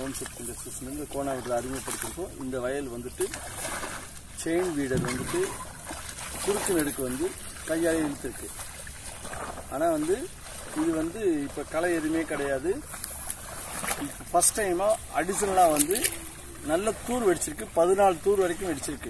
township இண்டஸ்ட்ரீஸ்லேருந்து கோணாவூரில் அறிமுகப்படுத்திருக்கோம் இந்த வயல் வந்துட்டு செயின் வீடர் வந்துட்டு குறுக்கு நெடுக்கு வந்து கையால் இழுத்துருக்கு ஆனால் வந்து இது வந்து இப்போ களை எதுவுமே கிடையாது ஃபர்ஸ்ட் டைமாக அடிஷனலாக வந்து நல்ல தூர் வெடிச்சிருக்கு பதினாலு தூர் வரைக்கும் வெடிச்சிருக்கு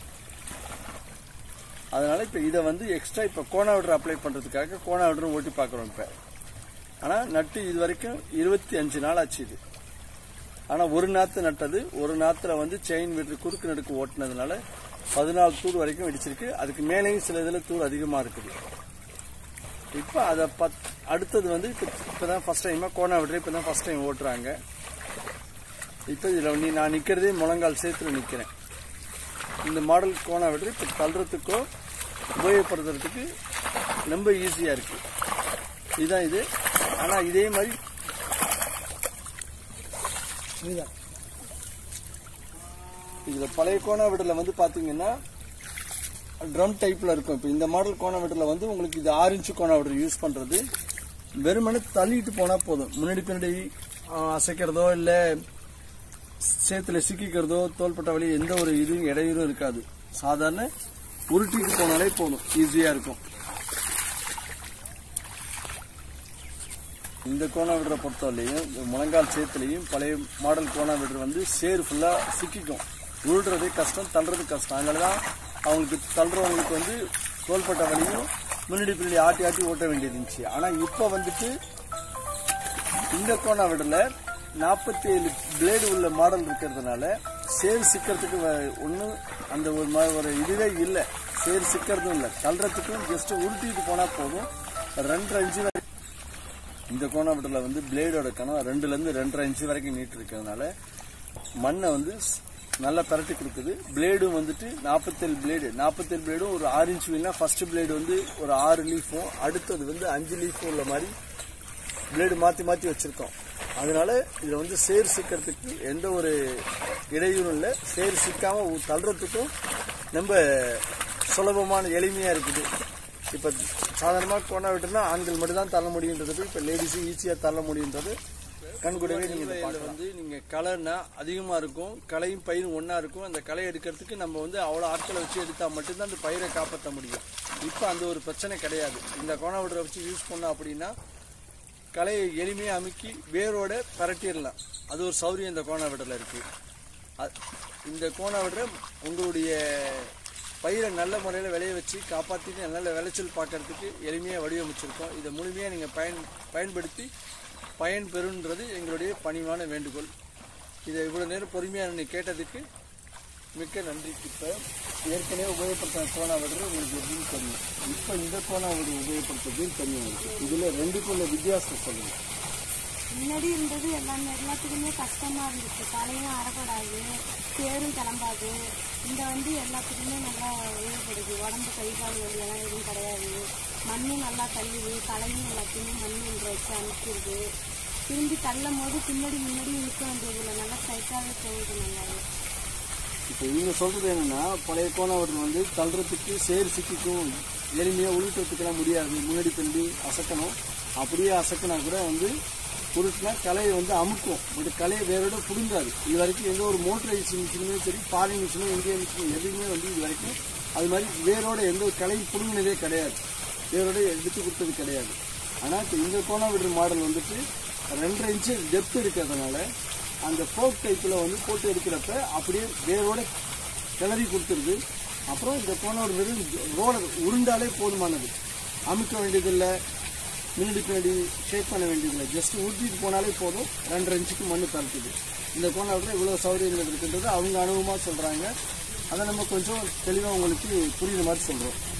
அதனால இப்போ இதை வந்து எக்ஸ்ட்ரா இப்போ கோணாவிடர் அப்ளை பண்ணுறதுக்காக கோணாவிடரும் ஓட்டி பார்க்குறோம் இப்போ ஆனால் நட்டு இது வரைக்கும் இருபத்தி அஞ்சு நாள் ஆச்சு இது ஆனால் ஒரு நாற்று நட்டது ஒரு நாற்றுல வந்து செயின் விட்டு குறுக்கு நடுக்கு ஓட்டுனதுனால பதினாலு தூர் வரைக்கும் வெடிச்சிருக்கு அதுக்கு மேலேயும் சில இதில் தூர் அதிகமாக இருக்குது இப்போ அதை பத் அடுத்தது வந்து இப்போ இப்போ தான் ஃபஸ்ட் டைமாக கோணாவிடர் இப்போ தான் ஃபஸ்ட் டைம் ஓட்டுறாங்க இப்போ இதில் நீ நான் நிற்கிறதே முழங்கால் சேத்துல நிற்கிறேன் இந்த மாடல் கோணாவிடர் இப்போ தள்ளுறதுக்கோ உபயோகப்படுத்துறதுக்கு ரொம்ப ஈஸியாக இருக்கு இதுதான் இது ஆனால் இதே மாதிரி இதுதான் இதில் பழைய கோணாவிடரில் வந்து பார்த்தீங்கன்னா ட்ரம் டைப்பில் இருக்கும் இப்போ இந்த மாடல் கோணாவிடரில் வந்து உங்களுக்கு இது ஆறு இன்ச்சு கோணாவிடர் யூஸ் பண்ணுறது வெறுமனே தள்ளிட்டு போனால் போதும் முன்னாடி பின்னாடி ஆ, அசைக்கிறதோ இல்லை சேத்துல சிக்கிக்கிறதோ தோள்பட்ட வலி எந்த ஒரு இதுவும் இடையூறும் இருக்காது சாதாரண உருட்டிட்டு போனாலே போதும் ஈஸியாக இருக்கும் இந்த கோணா விடுற பொறுத்தவரையிலையும் இந்த முழங்கால் சேத்துலையும் பழைய மாடல் கோணா விடுற வந்து சேர் ஃபுல்லாக சிக்கிக்கும் உருடுறது கஷ்டம் தள்ளுறது கஷ்டம் அதனால தான் அவங்களுக்கு தள்ளுறவங்களுக்கு வந்து தோள்பட்ட வலியும் முன்னாடி பின்னாடி ஆட்டி ஆட்டி ஓட்ட வேண்டியது இருந்துச்சு ஆனால் இப்போ வந்துட்டு இந்த கோணா விடல நாற்பத்தி ஏழு பிளேடு உள்ள மாடல் இருக்கிறதுனால சேர் சிக்கிறதுக்கு ஒன்றும் அந்த ஒரு மா- ஒரு இதுவே இல்லை சேர் சிக்கிறதும் இல்லை தள்ளுறதுக்கும் ஜஸ்ட் உருட்டிட்டு போனால் போதும் ரெண்டரை இன்ச்சு வரை இந்த கோணாபட்டில் வந்து பிளேடோட கணம் ரெண்டுல இருந்து ரெண்டரை இன்ச்சு வரைக்கும் நீட்டு இருக்கிறதுனால மண்ணை வந்து ஸ்- நல்லா பரட்டி கொடுக்குது பிளேடும் வந்துட்டு நாற்பத்தேழு பிளேடு நாற்பத்தேழு பிளேடும் ஒரு ஆறு இன்ச்சு வீல்னா ஃபர்ஸ்ட் பிளேடு வந்து ஒரு ஆறு லீஃபும் அடுத்தது வந்து அஞ்சு லீஃபும் உள்ள மாதிரி பிளேடு மாற்றி மாற்றி வச்சிருக்கோம் அதனால இதில் வந்து சேர் சிக்கிறதுக்கு எந்த ஒரு இடையூறும் இல்லை சேர் சிக்காம உ- தள்ளுறதுக்கும் ரொம்ப சுலபமான எளிமையாக இருக்குது இப்போ சாதாரணமாக கோணா விட்டுனா ஆண்கள் மட்டும் தான் தள்ள முடியுன்றது இப்போ லேடிஸும் ஈஸியாக தள்ள முடியுன்றது கண்கூடவே நீங்கள் வந்து நீங்கள் களைனா அதிகமாக இருக்கும் களையும் பயிரும் ஒன்றா இருக்கும் அந்த களை எடுக்கிறதுக்கு நம்ம வந்து அவ்வளோ ஆட்களை வச்சு எடுத்தால் மட்டும்தான் அந்த பயிரை காப்பாற்ற முடியும் இப்போ அந்த ஒரு பிரச்சனை கிடையாது இந்த கோணா விடுற வச்சு யூஸ் பண்ணோம் அப்படின்னா களையை எளிமையாக அமுக்கி வேரோட பரட்டிடலாம் அது ஒரு சௌரியம் இந்த கோணா விடல இருக்கு அ- இந்த கோணா விடுற உங்களுடைய பயிரை நல்ல முறையில் விளைய வச்சு காப்பாற்றிட்டு நல்ல விளைச்சல் பார்க்கறதுக்கு எளிமையாக வடிவமைச்சிருக்கோம் இதை முழுமையாக நீங்கள் பயன் பயன்படுத்தி பயன் பெறுன்றது எங்களுடைய பணிவான வேண்டுகோள் இதை இவ்வளோ நேரம் பொறுமையாக நீ கேட்டதுக்கு மிக்க நன்றி இப்போ ஏற்கனவே உபயோகப்படுத்த கோணா விடுறது உங்களுக்கு எப்படின்னு தெரியும் இப்போ இந்த கோணா விடு உபயோகப்படுத்துறதுன்னு தெரியும் உங்களுக்கு இதில் ரெண்டுக்குள்ள வித்தியாசம் சொல்லுங்கள் முன்னாடி இருந்தது எல்லாமே எல்லாத்துக்குமே கஷ்டமா இருந்துச்சு தலையும் அறக்கூடாது சேரும் கிளம்பாது இந்த வந்து எல்லாத்துக்குமே நல்லா உபயோகப்படுது உடம்பு கை கால் வலி எல்லாம் எதுவும் கிடையாது மண்ணும் நல்லா தள்ளுது களையும் எல்லாத்தையுமே மண் என்று வச்சு அனுப்பிடுது திரும்பி தள்ளும் போது பின்னாடி முன்னாடி நிற்க வேண்டியதில்லை நல்லா ஸ்ட்ரைட்டாகவே போகுது நல்லாவே இப்போ இவங்க சொல்றது என்னன்னா பழைய கோணாவட்டம் வந்து தள்ளுறதுக்கு சேர் சிக்கிக்கும் எளிமையாக உருட்டுறதுக்கெல்லாம் முடியாது முன்னாடி பின்னாடி அசக்கணும் அப்படியே அசக்கினா கூட வந்து உருட்டுனா கலையை வந்து அமுக்கும் பட் கலையை வேரோட புடுங்காது இது வரைக்கும் எந்த ஒரு மோட்டரைஸ் மிஷினுமே சரி பாலிங் மிஷினும் இந்தியா மிஷினும் எதுவுமே வந்து இது வரைக்கும் அது மாதிரி வேரோட எந்த ஒரு கலையும் புடுங்கினதே கிடையாது வேரோட எடுத்து கொடுத்தது கிடையாது ஆனால் இப்போ இந்த கோணாவிடுற மாடல் வந்துட்டு ரெண்டரை இன்ச்சு டெப்த் இருக்கிறதுனால அந்த ஃபோக் டைப்பில் வந்து போட்டு எடுக்கிறப்ப அப்படியே வேரோட கிளறி கொடுத்துருது அப்புறம் இந்த கோணோட வெறும் ரோட உருண்டாலே போதுமானது அமுக்க வேண்டியதில்லை முன்னாடி பின்னாடி ஷேக் பண்ண வேண்டியதில்லை ஜஸ்ட் ஊற்றிட்டு போனாலே போதும் ரெண்டரை இன்ச்சுக்கு மண்ணு பறக்குது இந்த கோணாவில் இவ்வளோ சௌகரியங்கள் இருக்குன்றது அவங்க அனுபவமாக சொல்கிறாங்க அதை நம்ம கொஞ்சம் தெளிவாக உங்களுக்கு புரியுற மாதிரி சொல்கிறோம்